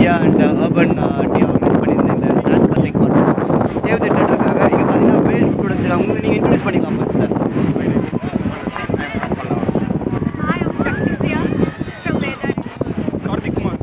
Media and Urban Tea organise பண்ணியிருந்த இந்த stance calling contest save the டேட்டருக்காக இங்கே பார்த்தீங்கன்னா வேல் ஸ்டூடெண்ட்ஸ் இருக்காங்க உங்களை நீங்கள் இன்ட்ரடியூஸ் பண்ணிக்கலாம் first Hi, I'm Shakti Priya from Veda. Karthik Kumar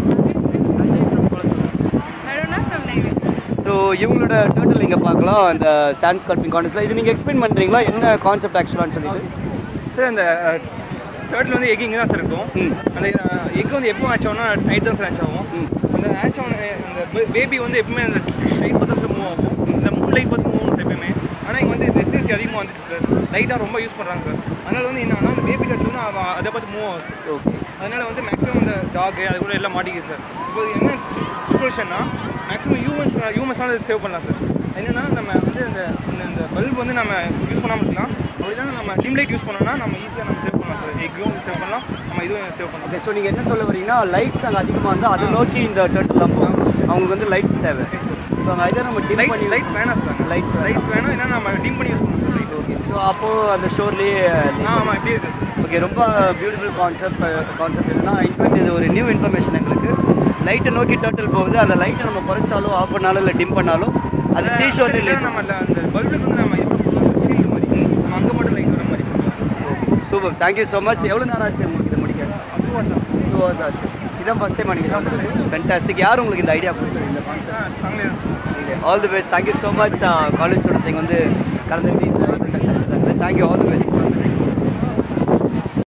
Varuna from Navy. So இவங்களோட டோட்டல் இங்கே பார்க்கலாம் இந்த ஸ்டான்ஸ் கல்பிங் கான்டெஸ்ட்டில் இது நீங்கள் எக்ஸ்பிளைன் பண்ணுறீங்களா என்ன கான்செப்ட் ஆக்சுவலான்னு சொல்லிட்டு சார் அந்த தேர்ட்டில் வந்து எக் இங்கே தான் சார் இருக்கும் ம். அந்த எக் வந்து எப்போ ஆச் ஆகும்னா நைட் தான் சார் ஆச் ஆகும் ம். அந்த ஆச் ஆகும் அந்த பேபி வந்து எப்பவுமே அந்த லைட் பார்த்து சார் மூவ் ஆகும் இந்த மூணு லைட் பார்த்து மூவ் ஆகும் எப்பயுமே ஆனால் இங்கே வந்து ரெசிடென்சி அதிகமாக வந்துச்சு சார் லைட்டாக ரொம்ப யூஸ் பண்ணுறாங்க சார் அதனால வந்து என்னன்னா அந்த பேபி டாட் வந்து அவன் அதை பார்த்து மூவ் ஆகும் சார் ஓகே அதனால வந்து மேக்ஸிமம் இந்த டாக் அது கூட எல்லாம் மாட்டிக்குது சார் இப்போ என்ன சுச்சுவேஷன்னா மேக்ஸிமம் ஹியூமன்ஸ் ஹியூமன்ஸால சேவ் பண்ணலாம் சார் என்னன்னா நம்ம வந்து இந்த இந்த- இந்த பல்ப் வந்து நம்ம யூஸ் பண்ணாமல் இருக்கலாம் அப்படின்னா நம்ம டிம் லைட் யூஸ் பண்ணோம்னா நம்ம ஈஸியாக நம்ம சேவ் பண்ணலாம் சார் எக்கும் சேவ் பண்ணலாம் நம்ம இதுவும் சேவ் பண்ணலாம் ஓகே ஸோ நீங்கள் என்ன சொல்ல வரீங்கன்னா லைட்ஸ் அங்கே அதிகமாக வந்து அதை நோக்கி இந்த டேர்ட்டில் போகும் அவங்களுக்கு வந்து லைட்ஸ் தேவை ஸோ அங்கே இதை நம்ம டிம் லைட் பண்ணி லைட்ஸ் வேணாம் சார் Lights வேணாம். லைட்ஸ் வேணும் ஏன்னா நம்ம டிம் பண்ணி யூஸ் பண்ணலாம் சார் லைட் ஓகே ஸோ அப்போது அந்த ஷோர்லேயே ஆ ஆமாம் இப்படி இருக்குது சார் ஓகே ரொம்ப பியூட்டிஃபுல் கான்செப்ட் கான்செப்ட் என்னன்னா இன்ஃபேக்ட் இது ஒரு நியூ இன்ஃபர்மேஷன் எங்களுக்கு லைட்டை நோக்கி டோட்டல் போகுது அந்த லைட்டை நம்ம குறைச்சாலும் ஆஃப் பண்ணாலும் இல்லை டிம் பண்ணாலும் அது சீ ஷோர்லேயே இல்லைன்னா நம்ம அந்த- அந்த பல்புக்கு வந்து நம்ம இது போடலாம் ஃபீல்டு மாதிரி நம்ம அங்கே மட்டும் லைட் வர மாதிரி பண்ணலாம் சூப்பர் தேங்க்யூ ஸோ மச் எவ்வளோ நேரம் ஆச்சு உங்களுக்கு இதை முடிக்க அதுவா சார் டூ ஹவர்ஸ் ஆச்சு இதான் ஃபஸ்ட் டைம் அடிக்கிறேன் ஃபென்டாஸ்டிக் யார் உங்களுக்கு இந்த ஐடியா கொடுத்தது இந்த கான்செப்ட் ஆ நாங்களே தான் all the best thank you so much college students இங்கே வந்து கலந்துட்டு இந்த சக்ஸஸ் ஆகுது தேங்க்யூ ஆல் தி பெஸ்ட்